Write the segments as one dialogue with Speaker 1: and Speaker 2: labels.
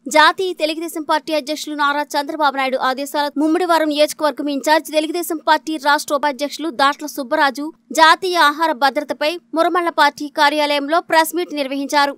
Speaker 1: జాతీయ తెలుగుదేశం పార్టీ అధ్యక్షులు నారా చంద్రబాబు నాయుడు ఆదేశాల ముమ్మిడివారం నియోజకవర్గం ఇన్ఛార్జ్ తెలుగుదేశం పార్టీ రాష్ట్ర ఉపాధ్యక్షులు దాట్ల సుబ్బరాజు జాతీయ ఆహార భద్రతపై మురమళ్ల పార్టీ కార్యాలయంలో ప్రెస్ మీట్ నిర్వహించారు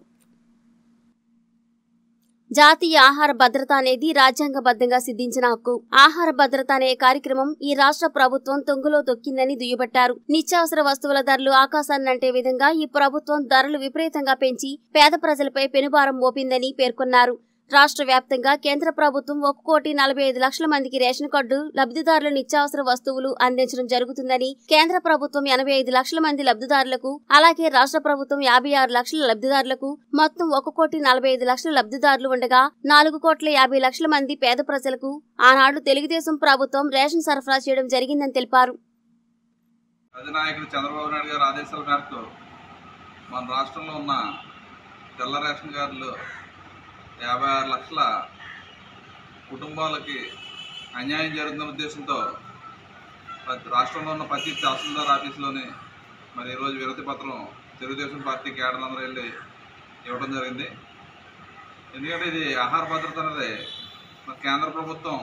Speaker 1: జాతీయ ఆహార భద్రత అనేది రాజ్యాంగబద్ధంగా సిద్ధించిన హక్కు ఆహార భద్రత అనే కార్యక్రమం ఈ రాష్ట్ర ప్రభుత్వం తొంగులో తొక్కిందని దుయ్యబట్టారు నిత్యావసర వస్తువుల ధరలు ఆకాశాన్నంటే విధంగా ఈ ప్రభుత్వం ధరలు విపరీతంగా పెంచి పేద ప్రజలపై పెనుభారం మోపిందని పేర్కొన్నారు రాష్ట్ర వ్యాప్తంగా కేంద్ర ప్రభుత్వం ఒక కోటి నలభై ఐదు లక్షల మందికి రేషన్ కార్డు లబ్ధిదారుల నిత్యావసర వస్తువులు అందించడం జరుగుతుందని కేంద్ర ప్రభుత్వం ఎనభై ఐదు లక్షల మంది లబ్ధిదారులకు అలాగే రాష్ట్ర ప్రభుత్వం యాభై ఆరు లక్షల లబ్ధిదారులకు మొత్తం ఒక కోటి నలభై ఐదు లక్షల లబ్ధిదారులు ఉండగా నాలుగు కోట్ల యాభై లక్షల మంది పేద ప్రజలకు ఆనాడు తెలుగుదేశం ప్రభుత్వం రేషన్ సరఫరా చేయడం జరిగిందని తెలిపారు
Speaker 2: అధినాయకుడు చంద్రబాబు నాయుడు గారి ఆదేశాల మేరకు మన రాష్ట్రంలో ఉన్న తెల్ల రేషన్ కార్డులు యాభై ఆరు లక్షల కుటుంబాలకి అన్యాయం జరుగుతున్న ఉద్దేశంతో ప్రతి రాష్ట్రంలో ఉన్న ప్రతి తహసీల్దార్ ఆఫీసులోని మరి ఈరోజు విరతి పత్రం తెలుగుదేశం పార్టీ కేడర్లందరూ వెళ్ళి ఇవ్వడం జరిగింది ఎందుకంటే ఇది ఆహార భద్రత అనేది మన కేంద్ర ప్రభుత్వం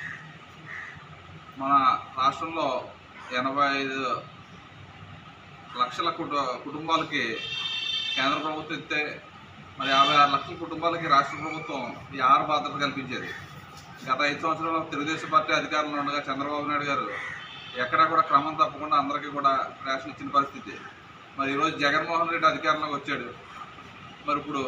Speaker 2: మన రాష్ట్రంలో ఎనభై ఐదు లక్షల కుట కుటుంబాలకి కేంద్ర ప్రభుత్వం ఇస్తే మరి యాభై ఆరు లక్షల కుటుంబాలకి రాష్ట్ర ప్రభుత్వం ఈ ఆహార భద్రత కల్పించేది గత ఐదు సంవత్సరాలు తెలుగుదేశం పార్టీ అధికారంలో ఉండగా చంద్రబాబు నాయుడు గారు ఎక్కడా కూడా క్రమం తప్పకుండా అందరికీ కూడా రేషన్ ఇచ్చిన పరిస్థితి మరి ఈరోజు జగన్మోహన్ రెడ్డి అధికారంలోకి వచ్చాడు మరి ఇప్పుడు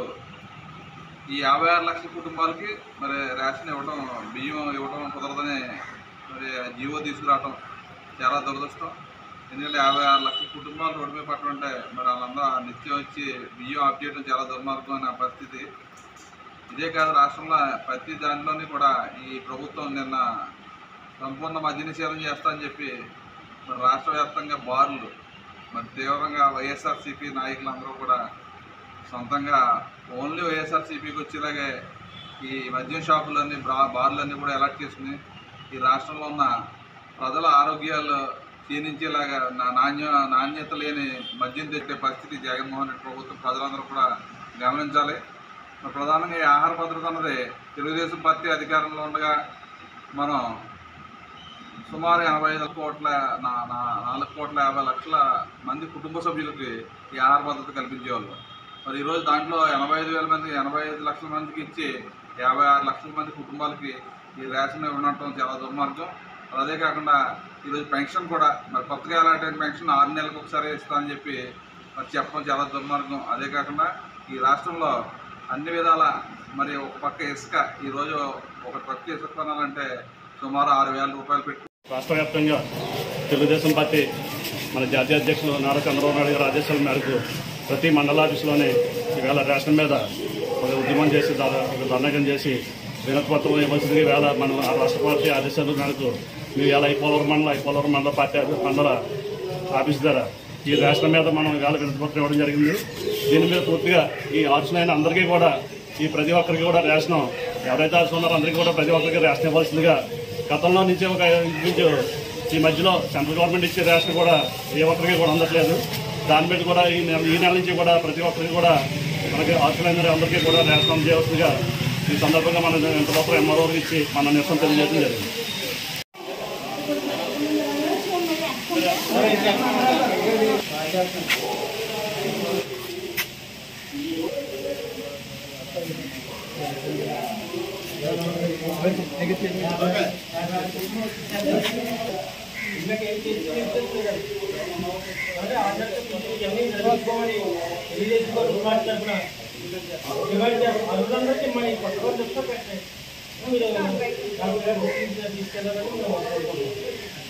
Speaker 2: ఈ యాభై ఆరు లక్షల కుటుంబాలకి మరి రేషన్ ఇవ్వడం బియ్యం ఇవ్వడం కుదరదని మరి జీవో తీసుకురావడం చాలా దురదృష్టం ఎందుకంటే యాభై ఆరు లక్షల కుటుంబాలు రోడ్డు మీద పట్టడం అంటే మరి వాళ్ళందరూ నిత్యం వచ్చి బియ్యం ఆఫ్ చేయడం చాలా దుర్మార్గం అనే పరిస్థితి ఇదే కాదు రాష్ట్రంలో ప్రతి దాంట్లోని కూడా ఈ ప్రభుత్వం నిన్న సంపూర్ణ మద్య నిషేధం చేస్తా అని చెప్పి మరి రాష్ట్ర వ్యాప్తంగా బార్లు మరి తీవ్రంగా వైఎస్ఆర్సీపీ నాయకులందరూ కూడా సొంతంగా ఓన్లీ వైఎస్ఆర్సీపీకి వచ్చేలాగే ఈ మద్యం షాపులన్నీ బ్రా బార్లన్నీ కూడా ఎలర్ట్ చేసుకుని ఈ రాష్ట్రంలో ఉన్న ప్రజల ఆరోగ్యాలు క్షీణించేలాగా నా నాణ్య నాణ్యత లేని మద్యం తెచ్చే పరిస్థితి జగన్మోహన్ రెడ్డి ప్రభుత్వం ప్రజలందరూ కూడా గమనించాలి మరి ప్రధానంగా ఈ ఆహార భద్రత అన్నది తెలుగుదేశం పార్టీ అధికారంలో ఉండగా మనం సుమారు ఎనభై ఐదు కోట్ల నా- నా- నాలుగు కోట్ల యాభై లక్షల మంది కుటుంబ సభ్యులకి ఈ ఆహార భద్రత కల్పించేవాళ్ళు మరి ఈరోజు దాంట్లో ఎనభై ఐదు వేల మంది ఎనభై ఐదు లక్షల మందికి ఇచ్చి యాభై ఆరు లక్షల మంది కుటుంబాలకి ఈ రేషన్ ఉండటం చాలా దుర్మార్గం మరి అదే కాకుండా ఈరోజు పెన్షన్ కూడా మరి కొత్తగా ఎలాంటి పెన్షన్ ఆరు నెలలకు ఒకసారి ఇస్తామని చెప్పి మరి చెప్పడం చాలా దుర్మార్గం అదే కాకుండా ఈ రాష్ట్రంలో అన్ని విధాల మరి ఒక పక్క ఇసుక ఈరోజు ఒక ట్రక్ ఇసుక కొనాలంటే సుమారు ఆరు వేల రూపాయలు పెట్టి
Speaker 3: రాష్ట్ర వ్యాప్తంగా తెలుగుదేశం పార్టీ మన జాతీయ అధ్యక్షులు నారా చంద్రబాబు నాయుడు గారి ఆదేశాల మేరకు ప్రతి మండల ఆఫీసులోనే ఈవేళ రేషన్ మీద ఒక ఉద్యమం చేసి దాదా- ఒక దండకం చేసి వినతి పత్రం ఇవ్వాల్సింది వేళ మన ఆ రాష్ట్ర పార్టీ ఆదేశాల మేరకు మీ వేళ ఐపోలవరం మండల ఐపోలవరం మండల పార్టీ ఆఫీ- మండల ఆఫీస్ ద్వారా ఈ రేషన్ మీద మనం వేళ వినతి పత్రం ఇవ్వడం జరిగింది దీని మీద పూర్తిగా ఈ ఆర్చన అయిన అందరికీ కూడా ఈ ప్రతి ఒక్కరికి కూడా రేషన్ ఎవరైతే ఆర్చన ఉన్నారో అందరికీ కూడా ప్రతి ఒక్కరికి రేషన్ ఇవ్వాల్సిందిగా గతంలో నుంచి ఒక ఇంచు ఈ మధ్యలో సెంట్రల్ గవర్నమెంట్ ఇచ్చే రేషన్ కూడా ఏ ఒక్కరికి కూడా అందట్లేదు దాని మీద కూడా ఈ నెల ఈ నెల నుంచి కూడా ప్రతి ఒక్కరికి కూడా మనకి ఆర్చలైన అందరికీ కూడా రేషన్ అందజేయవలసిందిగా ఈ సందర్భంగా మనం ఇంత లోపల ఎంఆర్ఓ ఇచ్చి మన నిరసన తెలియజేయడం జరిగింది
Speaker 4: తీసుకెళ్ళాలని